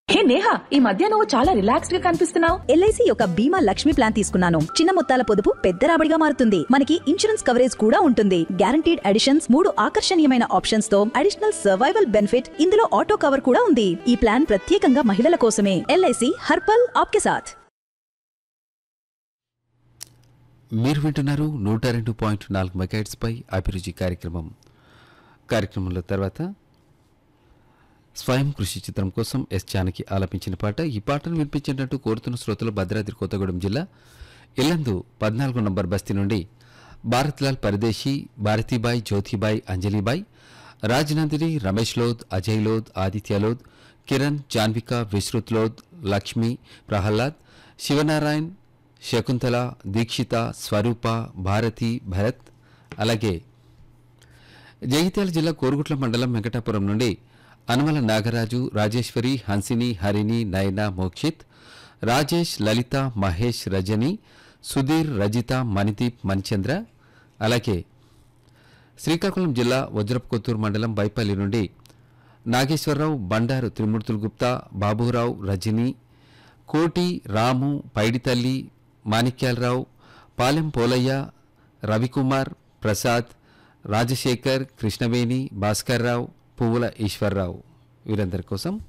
హే నేహా ఈ మధ్య నువ్వు చాలా రిలాక్స్డ్ గా కనిపిస్తున్నావు ఎల్ఐసి యొక్క బీమా లక్ష్మి ప్లాన్ తీసుకున్నాను చిన్న మొత్తాల పొదుపు పెద్ద రాబడిగా మారుతుంది మనకి ఇన్సూరెన్స్ కవరేజ్ కూడా ఉంటుంది గ్యారంటీడ్ అడిషన్స్ మూడు ఆకర్షణీయమైన ఆప్షన్స్ తో అడిషనల్ సర్వైవల్ బెనిఫిట్ ఇందులో ఆటో కవర్ కూడా ఉంది ఈ ప్లాన్ ప్రత్యేకంగా మహిళల కోసమే ఎల్ఐసి హర్పల్ ఆప్కే సాథ్ మీరు వింటున్నారు నూట రెండు పాయింట్ నాలుగు మెగాట్స్పై అభిరుచి కార్యక్రమం కార్యక్రమంలో తర్వాత స్వయం కృషి చిత్రం కోసం ఎస్ జానకి ఆలపించిన పాట ఈ పాటను వినిపించేటట్టు కోరుతున్న శ్రోతలు భద్రాద్రి కొత్తగూడెం జిల్లా ఇల్లందు పద్నాలుగు నంబర్ బస్తీ నుండి భారత్లాల్ పరదేశీ భారతీబాయ్ జ్యోతిబాయ్ అంజలిబాయ్ రాజనందిని రమేష్ లోద్ అజయ్ లోద్ ఆదిత్య లోద్ కిరణ్ జాన్విక విశ్రుత్ లోద్ లక్ష్మి ప్రహ్లాద్ శివనారాయణ్ శకుంతల దీక్షిత స్వరూప భారతి భరత్ అలాగే జగిత్యాల జిల్లా కోరుగుట్ల మండలం వెంకటాపురం నుండి అనుమల నాగరాజు రాజేశ్వరి హన్సిని హరిణి నయన మోక్షిత్ రాజేష్ లలిత మహేష్ రజని సుధీర్ రజిత మణిదీప్ మణిచంద్ర అలాగే శ్రీకాకుళం జిల్లా వజ్రపు కొత్తూరు మండలం బైపల్లి నుండి నాగేశ్వరరావు బండారు త్రిమూర్తులు గుప్తా బాబురావు రజని కోటి రాము పైడితల్లి మాణిక్యాలరావు పాలెం పోలయ్య రవికుమార్ ప్రసాద్ రాజశేఖర్ కృష్ణవేణి భాస్కర్రావు పువ్వుల ఈశ్వర్రావు వీరందరి కోసం